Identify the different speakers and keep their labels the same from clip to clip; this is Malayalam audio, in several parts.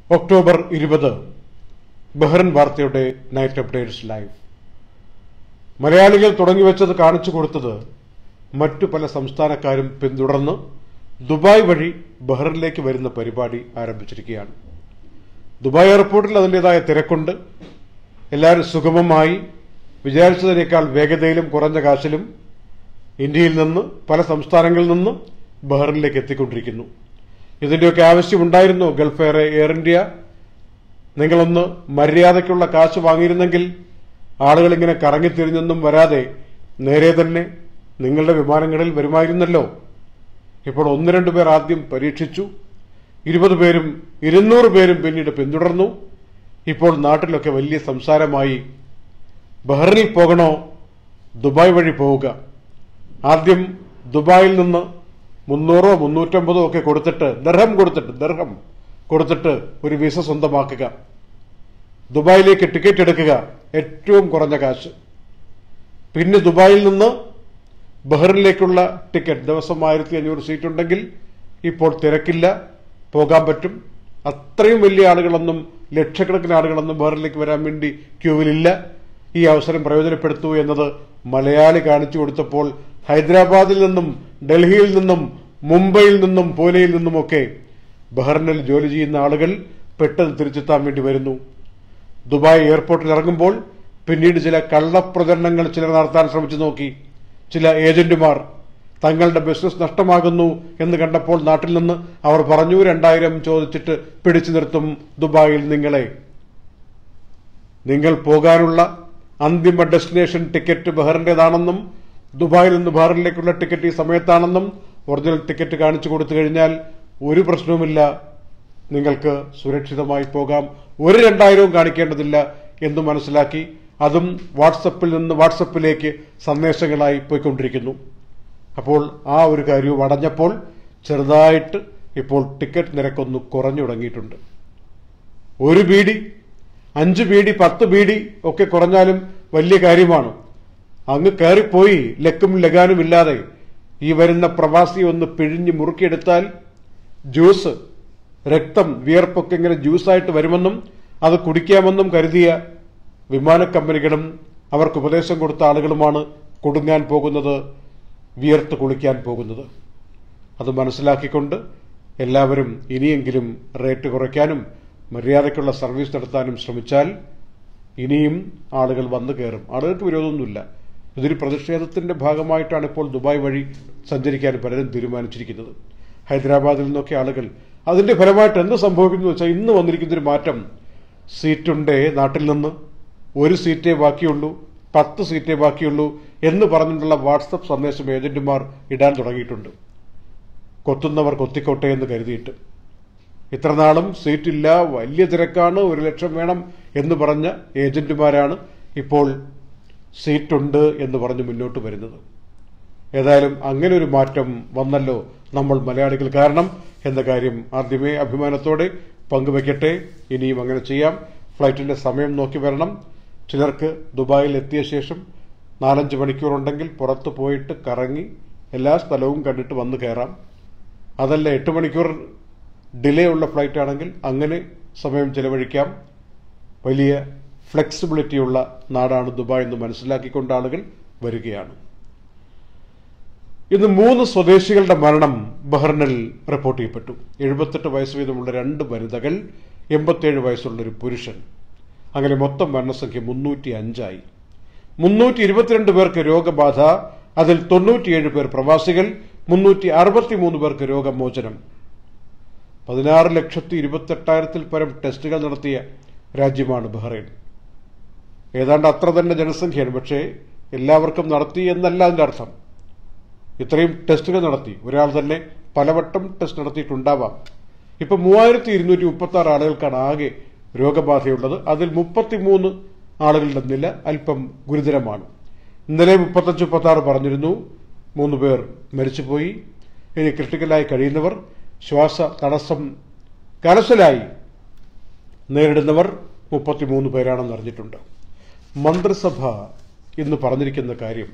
Speaker 1: ഒക്ടോബർ ഇരുപത് ബഹ്റൻ വാർത്തയുടെ നൈറ്റ് അപ്ഡേറ്റ്സ് ലൈവ് മലയാളികൾ തുടങ്ങിവെച്ചത് കാണിച്ചു കൊടുത്തത് മറ്റു പല സംസ്ഥാനക്കാരും പിന്തുടർന്ന് ദുബായ് വഴി ബഹ്റിനിലേക്ക് വരുന്ന പരിപാടി ആരംഭിച്ചിരിക്കുകയാണ് ദുബായ് എയർപോർട്ടിൽ അതിൻ്റെതായ തിരക്കുണ്ട് എല്ലാവരും സുഗമമായി വിചാരിച്ചതിനേക്കാൾ വേഗതയിലും കുറഞ്ഞ കാശിലും ഇന്ത്യയിൽ നിന്ന് പല സംസ്ഥാനങ്ങളിൽ നിന്നും ബഹ്റിനിലേക്ക് എത്തിക്കൊണ്ടിരിക്കുന്നു ഇതിൻ്റെയൊക്കെ ആവശ്യമുണ്ടായിരുന്നു ഗൾഫ് എയർ എയർ ഇന്ത്യ നിങ്ങളൊന്ന് മര്യാദയ്ക്കുള്ള കാശ് വാങ്ങിയിരുന്നെങ്കിൽ ആളുകൾ ഇങ്ങനെ കറങ്ങിത്തിരിഞ്ഞൊന്നും വരാതെ നേരെ തന്നെ നിങ്ങളുടെ വിമാനങ്ങളിൽ വരുമായിരുന്നല്ലോ ഇപ്പോൾ ഒന്ന് രണ്ട് പേർ ആദ്യം പരീക്ഷിച്ചു ഇരുപത് പേരും ഇരുന്നൂറ് പേരും പിന്നീട് പിന്തുടർന്നു ഇപ്പോൾ നാട്ടിലൊക്കെ വലിയ സംസാരമായി ബഹ്റിനിൽ പോകണോ ദുബായ് വഴി പോവുക ആദ്യം ദുബായിൽ നിന്ന് മുന്നൂറോ മുന്നൂറ്റമ്പതോ ഒക്കെ കൊടുത്തിട്ട് ദർഹം കൊടുത്തിട്ട് ദർഹം കൊടുത്തിട്ട് ഒരു വിസ സ്വന്തമാക്കുക ദുബായിലേക്ക് ടിക്കറ്റ് എടുക്കുക ഏറ്റവും കുറഞ്ഞ കാശ് പിന്നെ ദുബായിൽ നിന്ന് ബഹ്റിനിലേക്കുള്ള ടിക്കറ്റ് ദിവസം ആയിരത്തി അഞ്ഞൂറ് സീറ്റ് ഉണ്ടെങ്കിൽ ഇപ്പോൾ തിരക്കില്ല പോകാൻ പറ്റും അത്രയും വലിയ ആളുകളൊന്നും ലക്ഷക്കണക്കിന് ആളുകളൊന്നും ബഹ്റിനിലേക്ക് വരാൻ വേണ്ടി ക്യൂവിലില്ല ഈ അവസരം പ്രയോജനപ്പെടുത്തൂ എന്നത് മലയാളി കാണിച്ചു കൊടുത്തപ്പോൾ ഹൈദരാബാദിൽ നിന്നും ഡൽഹിയിൽ നിന്നും മുംബൈയിൽ നിന്നും പൂനെയിൽ നിന്നുമൊക്കെ ബഹ്റിനിൽ ജോലി ചെയ്യുന്ന ആളുകൾ പെട്ടെന്ന് തിരിച്ചെത്താൻ വേണ്ടി വരുന്നു ദുബായ് എയർപോർട്ടിൽ ഇറങ്ങുമ്പോൾ പിന്നീട് ചില കള്ളപ്രചരണങ്ങൾ ചിലർ നടത്താൻ ശ്രമിച്ചു നോക്കി ചില ഏജന്റുമാർ തങ്ങളുടെ ബിസിനസ് നഷ്ടമാകുന്നു എന്ന് കണ്ടപ്പോൾ നാട്ടിൽ നിന്ന് അവർ പറഞ്ഞു രണ്ടായിരം ചോദിച്ചിട്ട് പിടിച്ചു നിർത്തും ദുബായിൽ നിങ്ങളെ നിങ്ങൾ പോകാനുള്ള അന്തിമ ഡെസ്റ്റിനേഷൻ ടിക്കറ്റ് ബഹറിന്റേതാണെന്നും ദുബായിൽ നിന്ന് ബഹറിനിലേക്കുള്ള ടിക്കറ്റ് ഈ സമയത്താണെന്നും ഒറിജിനൽ ടിക്കറ്റ് കാണിച്ചു കൊടുത്തു കഴിഞ്ഞാൽ ഒരു പ്രശ്നവുമില്ല നിങ്ങൾക്ക് സുരക്ഷിതമായി പോകാം ഒരു രണ്ടായിരവും കാണിക്കേണ്ടതില്ല എന്ന് മനസ്സിലാക്കി അതും വാട്സപ്പിൽ നിന്ന് വാട്സപ്പിലേക്ക് സന്ദേശങ്ങളായി പോയിക്കൊണ്ടിരിക്കുന്നു അപ്പോൾ ആ ഒരു കാര്യവും അടഞ്ഞപ്പോൾ ചെറുതായിട്ട് ഇപ്പോൾ ടിക്കറ്റ് നിരക്കൊന്ന് കുറഞ്ഞു തുടങ്ങിയിട്ടുണ്ട് ഒരു ബീഡി അഞ്ച് ബീഡി പത്ത് ബീഡി ഒക്കെ കുറഞ്ഞാലും വലിയ കാര്യമാണ് അങ്ങ് കയറിപ്പോയി ലക്കും ലഗാനും ഇല്ലാതെ ഈ വരുന്ന പ്രവാസി ഒന്ന് പിഴിഞ്ഞ് മുറുക്കിയെടുത്താൽ ജ്യൂസ് രക്തം വിയർപ്പൊക്കെ ഇങ്ങനെ ജ്യൂസായിട്ട് വരുമെന്നും അത് കുടിക്കാമെന്നും കരുതിയ വിമാന കമ്പനികളും അവർക്ക് ഉപദേശം കൊടുത്ത ആളുകളുമാണ് കൊടുങ്ങാൻ പോകുന്നത് വിയർത്ത് കുളിക്കാൻ പോകുന്നത് അത് മനസ്സിലാക്കിക്കൊണ്ട് എല്ലാവരും ഇനിയെങ്കിലും റേറ്റ് കുറയ്ക്കാനും മര്യാദയ്ക്കുള്ള സർവീസ് നടത്താനും ശ്രമിച്ചാൽ ഇനിയും ആളുകൾ വന്നു കയറും ആളുകൾക്ക് വിരോധമൊന്നുമില്ല ഇതൊരു പ്രതിഷേധത്തിന്റെ ഭാഗമായിട്ടാണ് ഇപ്പോൾ ദുബായ് വഴി സഞ്ചരിക്കാൻ പലരും തീരുമാനിച്ചിരിക്കുന്നത് ഹൈദരാബാദിൽ നിന്നൊക്കെ ആളുകൾ അതിന്റെ ഫലമായിട്ട് എന്ത് സംഭവിക്കുന്നു വെച്ചാൽ ഇന്ന് വന്നിരിക്കുന്നൊരു മാറ്റം സീറ്റുണ്ടേ നാട്ടിൽ നിന്ന് ഒരു സീറ്റേ ബാക്കിയുള്ളൂ പത്ത് സീറ്റേ ബാക്കിയുള്ളൂ എന്ന് പറഞ്ഞിട്ടുള്ള വാട്സപ്പ് സന്ദേശം ഏജന്റുമാർ ഇടാൻ തുടങ്ങിയിട്ടുണ്ട് കൊത്തുന്നവർ കൊത്തിക്കോട്ടെ എന്ന് കരുതിയിട്ട് ഇത്ര നാളും സീറ്റില്ല വലിയ തിരക്കാണ് ഒരു ലക്ഷം വേണം എന്ന് പറഞ്ഞ ഏജന്റുമാരാണ് ഇപ്പോൾ സീറ്റുണ്ട് എന്ന് പറഞ്ഞ് മുന്നോട്ട് വരുന്നത് ഏതായാലും അങ്ങനെ ഒരു മാറ്റം വന്നല്ലോ നമ്മൾ മലയാളികൾ കാരണം എന്ന കാര്യം ആദ്യമേ അഭിമാനത്തോടെ പങ്കുവെക്കട്ടെ ഇനിയും അങ്ങനെ ചെയ്യാം ഫ്ലൈറ്റിന്റെ സമയം നോക്കി വരണം ചിലർക്ക് ദുബായിൽ എത്തിയ ശേഷം നാലഞ്ച് മണിക്കൂറുണ്ടെങ്കിൽ പുറത്ത് പോയിട്ട് കറങ്ങി എല്ലാ സ്ഥലവും കണ്ടിട്ട് വന്ന് കയറാം അതല്ല എട്ട് മണിക്കൂർ ഡിലേ ഉള്ള ഫ്ലൈറ്റ് ആണെങ്കിൽ അങ്ങനെ സമയം ചെലവഴിക്കാം വലിയ ഫ്ലെക്സിബിലിറ്റിയുള്ള നാടാണ് ദുബായ് എന്ന് മനസ്സിലാക്കിക്കൊണ്ട് ആളുകൾ വരികയാണ് ഇന്ന് മൂന്ന് സ്വദേശികളുടെ മരണം ബഹ്റിനിൽ റിപ്പോർട്ട് ചെയ്യപ്പെട്ടു എഴുപത്തെട്ട് വയസ്സ് വീതമുള്ള രണ്ട് വനിതകൾ എൺപത്തിയേഴ് വയസ്സുള്ള ഒരു പുരുഷൻ അങ്ങനെ മൊത്തം മരണസംഖ്യ മുന്നൂറ്റി അഞ്ചായി മുന്നൂറ്റി ഇരുപത്തിരണ്ട് പേർക്ക് രോഗബാധ അതിൽ തൊണ്ണൂറ്റിയേഴ് പേർ പ്രവാസികൾ മുന്നൂറ്റി അറുപത്തിമൂന്ന് പേർക്ക് രോഗമോചനം പതിനാറ് ലക്ഷത്തി ഇരുപത്തെട്ടായിരത്തിൽ പരം ടെസ്റ്റുകൾ നടത്തിയ രാജ്യമാണ് ബഹ്റൈൻ ഏതാണ്ട് അത്ര തന്നെ ജനസംഖ്യയാണ് പക്ഷേ എല്ലാവർക്കും നടത്തി എന്നല്ല അതിന്റെ അർത്ഥം ഇത്രയും ടെസ്റ്റുകൾ നടത്തി ഒരാൾ തന്നെ പലവട്ടം ടെസ്റ്റ് നടത്തിയിട്ടുണ്ടാവാം ഇപ്പൊ മൂവായിരത്തി ഇരുന്നൂറ്റി മുപ്പത്തി ആറ് ആളുകൾക്കാണ് ആകെ രോഗബാധയുള്ളത് അതിൽ മുപ്പത്തിമൂന്ന് ആളുകളുടെ നില അല്പം ഗുരുതരമാണ് ഇന്നലെ മുപ്പത്തഞ്ച് മുപ്പത്തി ആറ് പറഞ്ഞിരുന്നു മൂന്ന് പേർ മരിച്ചുപോയി ഇനി ക്രിട്ടിക്കലായി കഴിയുന്നവർ ശ്വാസ തടസ്സം കരസലായി നേരിടുന്നവർ മുപ്പത്തിമൂന്ന് പേരാണെന്ന് അറിഞ്ഞിട്ടുണ്ട് മന്ത്രിസഭ ഇന്ന് പറഞ്ഞിരിക്കുന്ന കാര്യം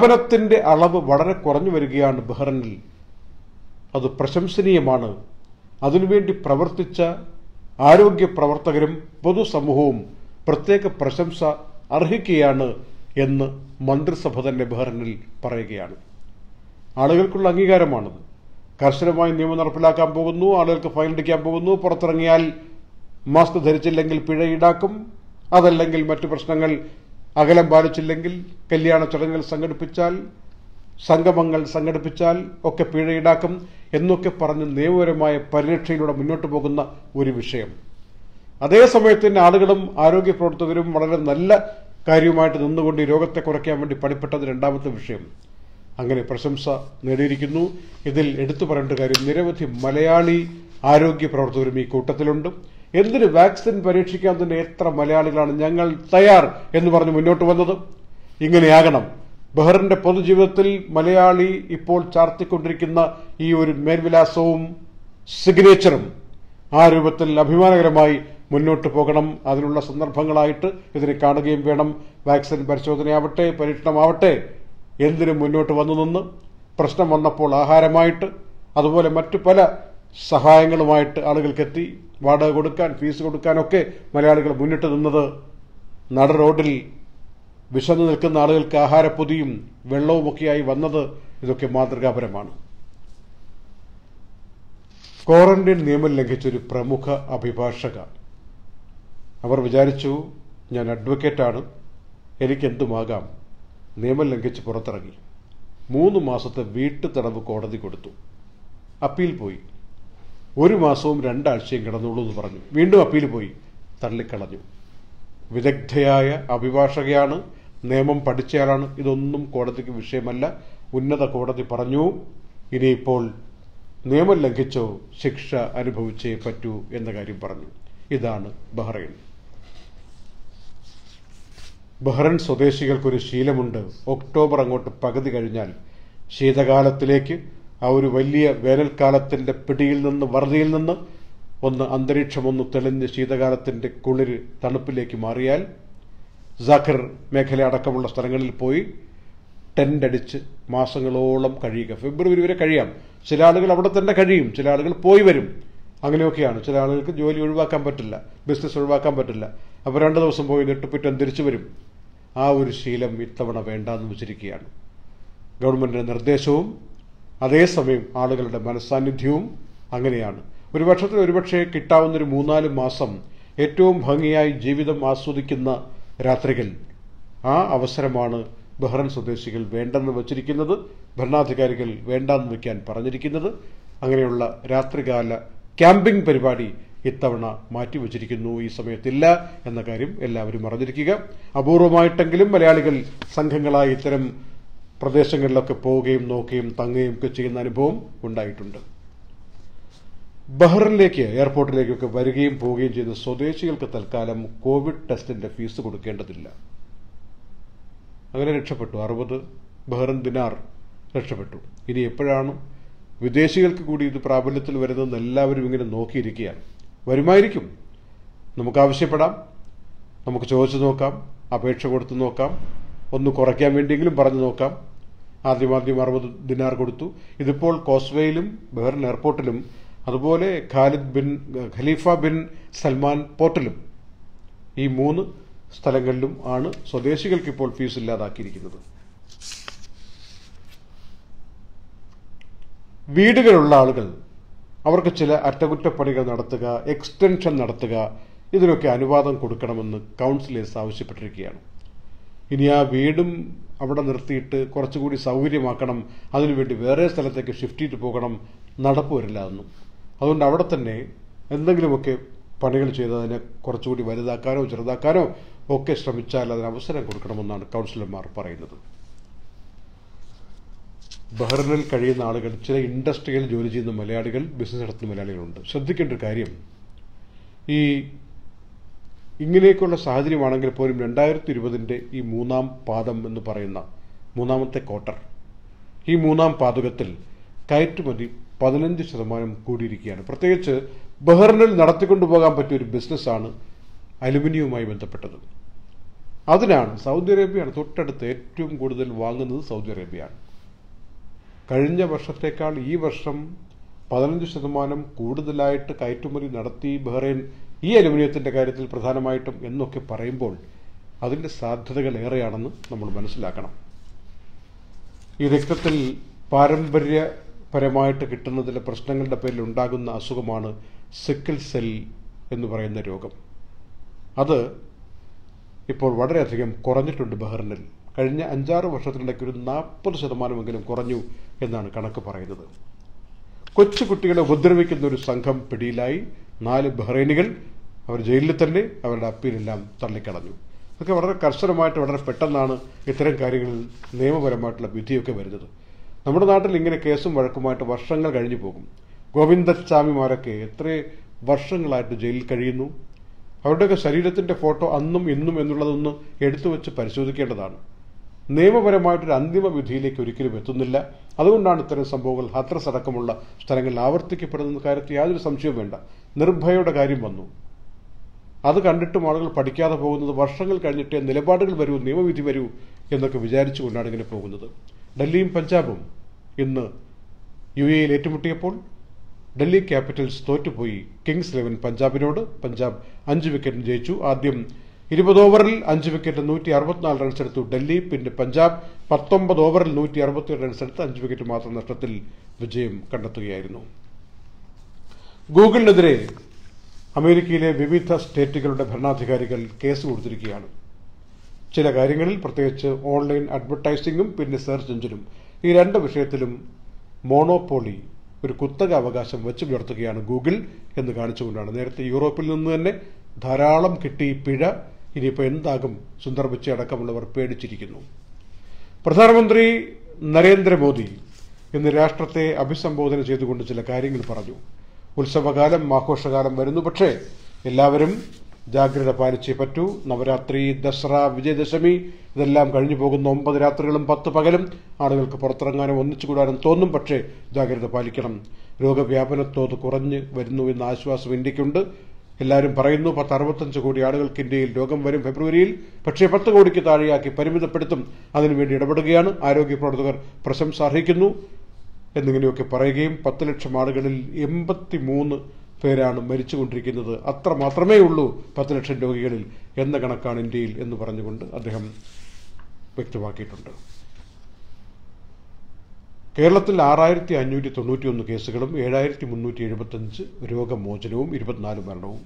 Speaker 1: രോഗവ്യാപനത്തിന്റെ അളവ് വളരെ കുറഞ്ഞു വരികയാണ് ബഹ്റിനിൽ അത് പ്രശംസനീയമാണ് അതിനുവേണ്ടി പ്രവർത്തിച്ച ആരോഗ്യ പ്രവർത്തകരും പൊതുസമൂഹവും പ്രത്യേക പ്രശംസ അർഹിക്കുകയാണ് എന്ന് മന്ത്രിസഭ തന്നെ ബഹ്റിനിൽ പറയുകയാണ് ആളുകൾക്കുള്ള അംഗീകാരമാണത് കർശനമായി നിയമം നടപ്പിലാക്കാൻ പോകുന്നു ആളുകൾക്ക് ഫൈൻ അടിക്കാൻ പോകുന്നു പുറത്തിറങ്ങിയാൽ മാസ്ക് ധരിച്ചില്ലെങ്കിൽ പിഴ ഈടാക്കും അതല്ലെങ്കിൽ മറ്റു പ്രശ്നങ്ങൾ അകലം പാലിച്ചില്ലെങ്കിൽ കല്യാണ ചടങ്ങുകൾ സംഘടിപ്പിച്ചാൽ സംഗമങ്ങൾ സംഘടിപ്പിച്ചാൽ ഒക്കെ പിഴ ഈടാക്കും എന്നൊക്കെ പറഞ്ഞ് നിയമപരമായ പരിരക്ഷയിലൂടെ മുന്നോട്ട് പോകുന്ന ഒരു വിഷയം അതേ സമയത്ത് തന്നെ ആളുകളും ആരോഗ്യ പ്രവർത്തകരും വളരെ നല്ല കാര്യവുമായിട്ട് നിന്നുകൊണ്ട് ഈ രോഗത്തെ കുറയ്ക്കാൻ വേണ്ടി പണിപ്പെട്ടത് രണ്ടാമത്തെ വിഷയം അങ്ങനെ പ്രശംസ നേടിയിരിക്കുന്നു ഇതിൽ എടുത്തു പറയേണ്ട കാര്യം നിരവധി മലയാളി ആരോഗ്യ പ്രവർത്തകരും ഈ കൂട്ടത്തിലുണ്ട് എന്തിന് വാക്സിൻ പരീക്ഷിക്കാൻ തന്നെ എത്ര മലയാളികളാണ് ഞങ്ങൾ തയ്യാർ എന്ന് പറഞ്ഞ് മുന്നോട്ട് വന്നത് ഇങ്ങനെയാകണം ബഹ്റിന്റെ പൊതുജീവിതത്തിൽ മലയാളി ഇപ്പോൾ ചാർത്തിക്കൊണ്ടിരിക്കുന്ന ഈ ഒരു മേൽവിലാസവും സിഗ്നേച്ചറും ആ രൂപത്തിൽ അഭിമാനകരമായി മുന്നോട്ട് പോകണം അതിനുള്ള സന്ദർഭങ്ങളായിട്ട് ഇതിനെ കാണുകയും വേണം വാക്സിൻ പരിശോധനയാവട്ടെ പരീക്ഷണമാവട്ടെ എന്തിനും മുന്നോട്ട് വന്നു നിന്ന് പ്രശ്നം വന്നപ്പോൾ ആഹാരമായിട്ട് അതുപോലെ മറ്റു പല സഹായങ്ങളുമായിട്ട് ആളുകൾക്കെത്തി വാടക കൊടുക്കാൻ ഫീസ് കൊടുക്കാനൊക്കെ മലയാളികൾ മുന്നിട്ട് നിന്നത് നട റോഡിൽ വിശന്നു നിൽക്കുന്ന ആളുകൾക്ക് ആഹാരപ്പൊതിയും വെള്ളവുമൊക്കെയായി വന്നത് ഇതൊക്കെ മാതൃകാപരമാണ് ക്വാറന്റൈൻ നിയമം ലംഘിച്ചൊരു പ്രമുഖ അഭിഭാഷക അവർ വിചാരിച്ചു ഞാൻ അഡ്വക്കേറ്റാണ് എനിക്കെന്തുമാകാം നിയമം ലംഘിച്ച് പുറത്തിറങ്ങി മൂന്ന് മാസത്തെ വീട്ടു തടവ് കോടതി കൊടുത്തു അപ്പീൽ പോയി ഒരു മാസവും രണ്ടാഴ്ചയും കിടന്നുള്ളൂ എന്ന് പറഞ്ഞു വീണ്ടും അപ്പീൽ പോയി തള്ളിക്കളഞ്ഞു വിദഗ്ധയായ അഭിഭാഷകയാണ് നിയമം പഠിച്ചയാളാണ് ഇതൊന്നും കോടതിക്ക് വിഷയമല്ല ഉന്നത കോടതി പറഞ്ഞു ഇനിയിപ്പോൾ നിയമം ലംഘിച്ചോ ശിക്ഷ അനുഭവിച്ചേ പറ്റൂ എന്ന കാര്യം പറഞ്ഞു ഇതാണ് ബഹ്റൈൻ ബഹ്റൈൻ സ്വദേശികൾക്കൊരു ശീലമുണ്ട് ഒക്ടോബർ അങ്ങോട്ട് പകുതി കഴിഞ്ഞാൽ ശീതകാലത്തിലേക്ക് ആ ഒരു വലിയ വേനൽക്കാലത്തിന്റെ പിടിയിൽ നിന്ന് വറുതിയിൽ നിന്ന് ഒന്ന് അന്തരീക്ഷം ഒന്ന് തെളിഞ്ഞ് ശീതകാലത്തിന്റെ കുളിര് തണുപ്പിലേക്ക് മാറിയാൽ ജാഖർ മേഖല അടക്കമുള്ള സ്ഥലങ്ങളിൽ പോയി ടെന്റ് അടിച്ച് മാസങ്ങളോളം കഴിയുക ഫെബ്രുവരി വരെ കഴിയാം ചില ആളുകൾ അവിടെ തന്നെ കഴിയും ചില ആളുകൾ പോയി വരും അങ്ങനെയൊക്കെയാണ് ചില ആളുകൾക്ക് ജോലി ഒഴിവാക്കാൻ പറ്റില്ല ബിസിനസ് ഒഴിവാക്കാൻ പറ്റില്ല അപ്പോൾ രണ്ട് ദിവസം പോയി നെട്ടുപിറ്റം തിരിച്ചു വരും ആ ഒരു ശീലം ഇത്തവണ വേണ്ടാന്ന് വെച്ചിരിക്കുകയാണ് ഗവൺമെന്റിന്റെ നിർദ്ദേശവും അതേസമയം ആളുകളുടെ മനസ്സാന്നിധ്യവും അങ്ങനെയാണ് ഒരു വർഷത്തിൽ ഒരുപക്ഷെ കിട്ടാവുന്ന ഒരു മൂന്നാല് മാസം ഏറ്റവും ഭംഗിയായി ജീവിതം ആസ്വദിക്കുന്ന രാത്രികൾ ആ അവസരമാണ് ബഹ്റൻ സ്വദേശികൾ വേണ്ടെന്ന് വച്ചിരിക്കുന്നത് ഭരണാധികാരികൾ വേണ്ടെന്ന് വയ്ക്കാൻ പറഞ്ഞിരിക്കുന്നത് അങ്ങനെയുള്ള രാത്രികാല ക്യാമ്പിംഗ് പരിപാടി ഇത്തവണ മാറ്റിവെച്ചിരിക്കുന്നു ഈ സമയത്തില്ല എന്ന കാര്യം എല്ലാവരും അറിഞ്ഞിരിക്കുക അപൂർവമായിട്ടെങ്കിലും മലയാളികൾ സംഘങ്ങളായി ഇത്തരം പ്രദേശങ്ങളിലൊക്കെ പോവുകയും നോക്കുകയും തങ്ങുകയും ഒക്കെ ചെയ്യുന്ന അനുഭവം ഉണ്ടായിട്ടുണ്ട് ബഹ്റിനിലേക്ക് എയർപോർട്ടിലേക്കൊക്കെ വരികയും പോവുകയും ചെയ്യുന്ന സ്വദേശികൾക്ക് തൽക്കാലം കോവിഡ് ടെസ്റ്റിന്റെ ഫീസ് കൊടുക്കേണ്ടതില്ല അങ്ങനെ രക്ഷപ്പെട്ടു അറുപത് ബഹ്റിൻ ദിനാർ രക്ഷപ്പെട്ടു ഇനി എപ്പോഴാണ് വിദേശികൾക്ക് കൂടി ഇത് പ്രാബല്യത്തിൽ വരുന്നതെന്ന് എല്ലാവരും ഇങ്ങനെ നോക്കിയിരിക്കുകയാണ് വരുമായിരിക്കും നമുക്ക് ആവശ്യപ്പെടാം നമുക്ക് ചോദിച്ചു നോക്കാം അപേക്ഷ കൊടുത്തു നോക്കാം ഒന്ന് കുറയ്ക്കാൻ വേണ്ടിയെങ്കിലും പറഞ്ഞു നോക്കാം ആദ്യം ആദ്യം അറുപത് ദിനാർ കൊടുത്തു ഇതിപ്പോൾ കോസ്വേയിലും ബഹ്റിൻ എയർപോർട്ടിലും അതുപോലെ Khalid bin Khalifa bin Salman പോർട്ടിലും ഈ മൂന്ന് സ്ഥലങ്ങളിലും ആണ് സ്വദേശികൾക്ക് ഇപ്പോൾ ഫീസ് ഇല്ലാതാക്കിയിരിക്കുന്നത് വീടുകളുള്ള ആളുകൾ അവർക്ക് ചില അറ്റകുറ്റപ്പണികൾ നടത്തുക എക്സ്റ്റൻഷൻ നടത്തുക ഇതിനൊക്കെ അനുവാദം കൊടുക്കണമെന്ന് കൗൺസിലേഴ്സ് ആവശ്യപ്പെട്ടിരിക്കുകയാണ് ഇനി ആ വീടും അവിടെ നിർത്തിയിട്ട് കുറച്ചുകൂടി സൗകര്യമാക്കണം അതിനുവേണ്ടി വേറെ സ്ഥലത്തേക്ക് ഷിഫ്റ്റ് ചെയ്ത് പോകണം നടപ്പ് വരില്ല എന്നും അതുകൊണ്ട് അവിടെ തന്നെ എന്തെങ്കിലുമൊക്കെ പണികൾ ചെയ്ത് അതിനെ കുറച്ചുകൂടി വലുതാക്കാനോ ചെറുതാക്കാനോ ഒക്കെ ശ്രമിച്ചാൽ അതിന് അവസരം കൊടുക്കണമെന്നാണ് കൗൺസിലർമാർ പറയുന്നത് ബഹ്റിനിൽ കഴിയുന്ന ആളുകൾ ചില ഇൻഡസ്ട്രിയിൽ ജോലി ചെയ്യുന്ന മലയാളികൾ ബിസിനസ് നടത്തുന്ന മലയാളികളുണ്ട് ശ്രദ്ധിക്കേണ്ട ഒരു കാര്യം ഈ ഇങ്ങനെയൊക്കെയുള്ള സാഹചര്യമാണെങ്കിൽ പോലും രണ്ടായിരത്തി ഇരുപതിൻ്റെ ഈ മൂന്നാം പാദം എന്ന് പറയുന്ന മൂന്നാമത്തെ ക്വാർട്ടർ ഈ മൂന്നാം പാതകത്തിൽ കയറ്റുമതി പതിനഞ്ച് ശതമാനം കൂടിയിരിക്കുകയാണ് പ്രത്യേകിച്ച് ബഹ്റിനിൽ നടത്തിക്കൊണ്ടുപോകാൻ പറ്റിയ ഒരു ബിസിനസ്സാണ് അലുമിനിയവുമായി ബന്ധപ്പെട്ടത് അതിനാണ് സൗദി അറേബ്യയാണ് തൊട്ടടുത്ത് ഏറ്റവും കൂടുതൽ വാങ്ങുന്നത് സൗദി അറേബ്യയാണ് കഴിഞ്ഞ വർഷത്തേക്കാൾ ഈ വർഷം പതിനഞ്ച് ശതമാനം കൂടുതലായിട്ട് കയറ്റുമതി നടത്തി ബഹ്റൈൻ ഈ അലുമിനിയത്തിന്റെ കാര്യത്തിൽ പ്രധാനമായിട്ടും എന്നൊക്കെ പറയുമ്പോൾ അതിന്റെ സാധ്യതകൾ ഏറെയാണെന്ന് നമ്മൾ മനസ്സിലാക്കണം ഈ രക്തത്തിൽ പാരമ്പര്യപരമായിട്ട് കിട്ടുന്ന ചില പ്രശ്നങ്ങളുടെ പേരിൽ ഉണ്ടാകുന്ന അസുഖമാണ് സിക്കിൾ സെൽ എന്ന് പറയുന്ന രോഗം അത് ഇപ്പോൾ വളരെയധികം കുറഞ്ഞിട്ടുണ്ട് ബഹ്റിനിൽ കഴിഞ്ഞ അഞ്ചാറ് വർഷത്തിനിടയ്ക്ക് ഒരു നാൽപ്പത് ശതമാനമെങ്കിലും കുറഞ്ഞു എന്നാണ് കണക്ക് പറയുന്നത് കൊച്ചു കുട്ടികളെ ഉപദ്രവിക്കുന്ന ഒരു സംഘം പിടിയിലായി നാല് ബഹ്റൈനികൾ അവർ ജയിലിൽ തന്നെ അവരുടെ അപ്പീലെല്ലാം തള്ളിക്കളഞ്ഞു ഇതൊക്കെ വളരെ കർശനമായിട്ട് വളരെ പെട്ടെന്നാണ് ഇത്തരം കാര്യങ്ങളിൽ നിയമപരമായിട്ടുള്ള വിധിയൊക്കെ വരുന്നത് നമ്മുടെ നാട്ടിൽ ഇങ്ങനെ കേസും വഴക്കുമായിട്ട് വർഷങ്ങൾ കഴിഞ്ഞു പോകും ഗോവിന്ദസ്വാമിമാരൊക്കെ എത്ര വർഷങ്ങളായിട്ട് ജയിലിൽ കഴിയുന്നു അവരുടെയൊക്കെ ശരീരത്തിന്റെ ഫോട്ടോ അന്നും ഇന്നും എന്നുള്ളതൊന്ന് എടുത്തു വെച്ച് പരിശോധിക്കേണ്ടതാണ് നിയമപരമായിട്ടൊരു അന്തിമ വിധിയിലേക്ക് ഒരിക്കലും എത്തുന്നില്ല അതുകൊണ്ടാണ് ഇത്തരം സംഭവങ്ങൾ ഹത്രസ് അടക്കമുള്ള സ്ഥലങ്ങളിൽ ആവർത്തിക്കപ്പെടുന്ന കാര്യത്തിൽ യാതൊരു സംശയവും വേണ്ട നിർഭയയുടെ കാര്യം വന്നു അത് കണ്ടിട്ടും ആളുകൾ പഠിക്കാതെ പോകുന്നത് വർഷങ്ങൾ കഴിഞ്ഞിട്ടേ നിലപാടുകൾ വരൂ നിയമവിധി വരൂ എന്നൊക്കെ വിചാരിച്ചുകൊണ്ടാണ് ഇങ്ങനെ പോകുന്നത് ഡൽഹിയും പഞ്ചാബും ഇന്ന് യു എയിൽ ഏറ്റുമുട്ടിയപ്പോൾ ഡൽഹി ക്യാപിറ്റൽസ് തോറ്റുപോയി കിങ്സ് ഇലവൻ പഞ്ചാബിനോട് പഞ്ചാബ് അഞ്ച് വിക്കറ്റിന് ജയിച്ചു ആദ്യം ഇരുപത് ഓവറിൽ അഞ്ച് വിക്കറ്റ് നൂറ്റി അറുപത്തിനാല് റൺസ് എടുത്തു ഡൽഹി പിന്നെ പഞ്ചാബ് പത്തൊമ്പത് ഓവറിൽ നൂറ്റി അറുപത്തിയേഴ് റൺസ് എടുത്ത് അഞ്ച് വിക്കറ്റ് മാത്രം നഷ്ടത്തിൽ വിജയം കണ്ടെത്തുകയായിരുന്നു ഗൂഗിളിനെതിരെ അമേരിക്കയിലെ വിവിധ സ്റ്റേറ്റുകളുടെ ഭരണാധികാരികൾ കേസ് കൊടുത്തിരിക്കുകയാണ് ചില കാര്യങ്ങളിൽ പ്രത്യേകിച്ച് ഓൺലൈൻ അഡ്വർടൈസിംഗും പിന്നെ സെർച്ച് എഞ്ചിനും ഈ രണ്ട് വിഷയത്തിലും മോണോപോളി ഒരു കുത്തക അവകാശം വെച്ചു പുലർത്തുകയാണ് ഗൂഗിൾ എന്ന് കാണിച്ചുകൊണ്ടാണ് നേരത്തെ യൂറോപ്പിൽ നിന്ന് തന്നെ ധാരാളം കിട്ടി പിഴ ഇനിയിപ്പോൾ എന്താകും സുന്ദർ പിച്ചൈ അടക്കമുള്ളവർ പേടിച്ചിരിക്കുന്നു പ്രധാനമന്ത്രി നരേന്ദ്രമോദി ഇന്ന് രാഷ്ട്രത്തെ അഭിസംബോധന ചെയ്തുകൊണ്ട് ചില കാര്യങ്ങൾ പറഞ്ഞു ഉത്സവകാലം ആഘോഷകാലം വരുന്നു പക്ഷേ എല്ലാവരും ജാഗ്രത പാലിച്ചേ പറ്റൂ നവരാത്രി ദസറ വിജയദശമി ഇതെല്ലാം കഴിഞ്ഞു പോകുന്ന ഒമ്പത് രാത്രികളും പത്ത് പകലും ആളുകൾക്ക് പുറത്തിറങ്ങാനും ഒന്നിച്ചുകൂടാനും തോന്നും പക്ഷേ ജാഗ്രത പാലിക്കണം രോഗവ്യാപനത്തോത് കുറഞ്ഞ് വരുന്നു എന്ന ആശ്വാസം ഇന്ത്യക്കുണ്ട് എല്ലാവരും പറയുന്നു പത്ത് അറുപത്തഞ്ച് കോടി ആളുകൾക്ക് ഇന്ത്യയിൽ രോഗം വരും ഫെബ്രുവരിയിൽ പക്ഷേ പത്ത് കോടിക്ക് താഴെയാക്കി പരിമിതപ്പെടുത്തും അതിനുവേണ്ടി ഇടപെടുകയാണ് ആരോഗ്യ പ്രവർത്തകർ പ്രശംസ അർഹിക്കുന്നു എന്നിങ്ങനെയൊക്കെ പറയുകയും പത്ത് ലക്ഷം ആളുകളിൽ എൺപത്തി മൂന്ന് പേരാണ് മരിച്ചുകൊണ്ടിരിക്കുന്നത് അത്ര മാത്രമേ ഉള്ളൂ പത്ത് ലക്ഷം രോഗികളിൽ എന്ന കണക്കാണ് ഇന്ത്യയിൽ എന്ന് പറഞ്ഞുകൊണ്ട് അദ്ദേഹം വ്യക്തമാക്കിയിട്ടുണ്ട് കേരളത്തിൽ ആറായിരത്തി അഞ്ഞൂറ്റി തൊണ്ണൂറ്റി ഒന്ന് കേസുകളും ഏഴായിരത്തി മുന്നൂറ്റി എഴുപത്തഞ്ച് രോഗമോചനവും ഇരുപത്തിനാല് മരണവും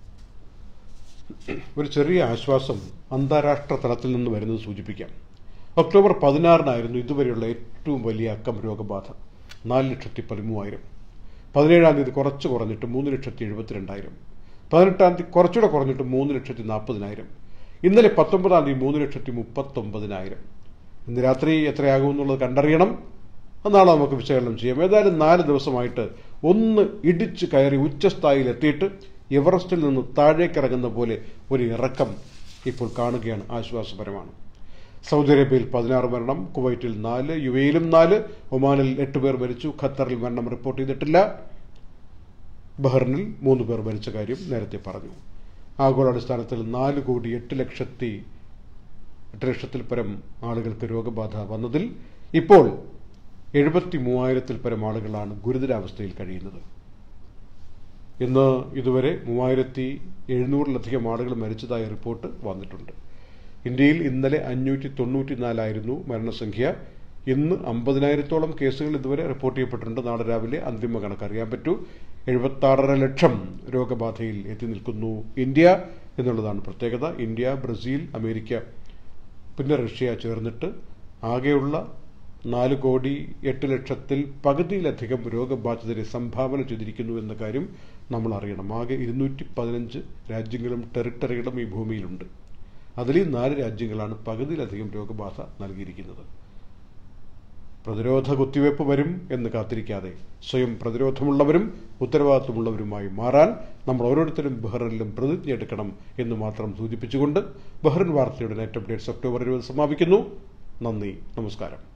Speaker 1: ഒരു ചെറിയ ആശ്വാസം അന്താരാഷ്ട്ര തലത്തിൽ നിന്ന് വരുന്നത് സൂചിപ്പിക്കാം ഒക്ടോബർ പതിനാറിനായിരുന്നു ഇതുവരെയുള്ള ഏറ്റവും വലിയ അക്കം രോഗബാധ നാല് ലക്ഷത്തി പതിമൂവായിരം പതിനേഴാം തീയതി കുറച്ച് കുറഞ്ഞിട്ട് മൂന്ന് ലക്ഷത്തി എഴുപത്തിരണ്ടായിരം പതിനെട്ടാം തീയതി കുറച്ചുകൂടെ കുറഞ്ഞിട്ട് മൂന്ന് ലക്ഷത്തി നാൽപ്പതിനായിരം ഇന്നലെ പത്തൊമ്പതാം തീയതി മൂന്ന് ലക്ഷത്തി മുപ്പത്തൊമ്പതിനായിരം ഇന്ന് രാത്രി എത്രയാകുമെന്നുള്ളത് കണ്ടറിയണം അത് നാളെ നമുക്ക് വിശകലനം ചെയ്യാം ഏതായാലും നാല് ദിവസമായിട്ട് ഒന്ന് ഇടിച്ചു കയറി ഉച്ചസ്ഥായിയിൽ എത്തിയിട്ട് എവറസ്റ്റിൽ നിന്ന് താഴേക്കിറങ്ങുന്ന പോലെ ഒരു ഇറക്കം ഇപ്പോൾ കാണുകയാണ് ആശ്വാസപരമാണ് സൗദി അറേബ്യയിൽ പതിനാറ് മരണം കുവൈറ്റിൽ നാല് യു എയിലും നാല് ഒമാനിൽ എട്ട് പേർ മരിച്ചു ഖത്തറിൽ മരണം റിപ്പോർട്ട് ചെയ്തിട്ടില്ല ബഹ്റിനിൽ മൂന്ന് പേർ മരിച്ച കാര്യം നേരത്തെ പറഞ്ഞു ആഗോളാടിസ്ഥാനത്തിൽ നാല് കോടി എട്ട് ലക്ഷത്തി എട്ട് ലക്ഷത്തിൽ പരം ആളുകൾക്ക് രോഗബാധ വന്നതിൽ ഇപ്പോൾ എഴുപത്തി മൂവായിരത്തിൽ പരം ആളുകളാണ് ഗുരുതരാവസ്ഥയിൽ കഴിയുന്നത് ഇന്ന് ഇതുവരെ മൂവായിരത്തി എഴുന്നൂറിലധികം ആളുകൾ മരിച്ചതായ റിപ്പോർട്ട് വന്നിട്ടുണ്ട് ഇന്ത്യയിൽ ഇന്നലെ അഞ്ഞൂറ്റി തൊണ്ണൂറ്റിനാലായിരുന്നു മരണസംഖ്യ ഇന്ന് അമ്പതിനായിരത്തോളം കേസുകൾ ഇതുവരെ റിപ്പോർട്ട് ചെയ്യപ്പെട്ടിട്ടുണ്ട് നാളെ രാവിലെ അന്തിമ കണക്ക് അറിയാൻ പറ്റൂ എഴുപത്താറര ലക്ഷം രോഗബാധയിൽ എത്തി നിൽക്കുന്നു ഇന്ത്യ എന്നുള്ളതാണ് പ്രത്യേകത ഇന്ത്യ ബ്രസീൽ അമേരിക്ക പിന്നെ റഷ്യ ചേർന്നിട്ട് ആകെയുള്ള നാല് കോടി എട്ട് ലക്ഷത്തിൽ പകുതിയിലധികം രോഗബാധിതരെ സംഭാവന ചെയ്തിരിക്കുന്നു എന്ന കാര്യം നമ്മൾ അറിയണം ആകെ ഇരുന്നൂറ്റി പതിനഞ്ച് രാജ്യങ്ങളും ടെറിട്ടറികളും ഈ ഭൂമിയിലുണ്ട് അതിൽ ഈ നാല് രാജ്യങ്ങളാണ് പകുതിയിലധികം രോഗബാധ നൽകിയിരിക്കുന്നത് പ്രതിരോധ കുത്തിവയ്പ് വരും എന്ന് കാത്തിരിക്കാതെ സ്വയം പ്രതിരോധമുള്ളവരും ഉത്തരവാദിത്വമുള്ളവരുമായി മാറാൻ നമ്മൾ ഓരോരുത്തരും ബഹ്റിനിലും പ്രതിജ്ഞ എടുക്കണം എന്ന് മാത്രം സൂചിപ്പിച്ചുകൊണ്ട് ബഹ്റിൻ വാർത്തയുടെ നെറ്റ് അപ്ഡേറ്റ്സ് ഒക്ടോബർ ഇരുപത് സമാപിക്കുന്നു നന്ദി നമസ്കാരം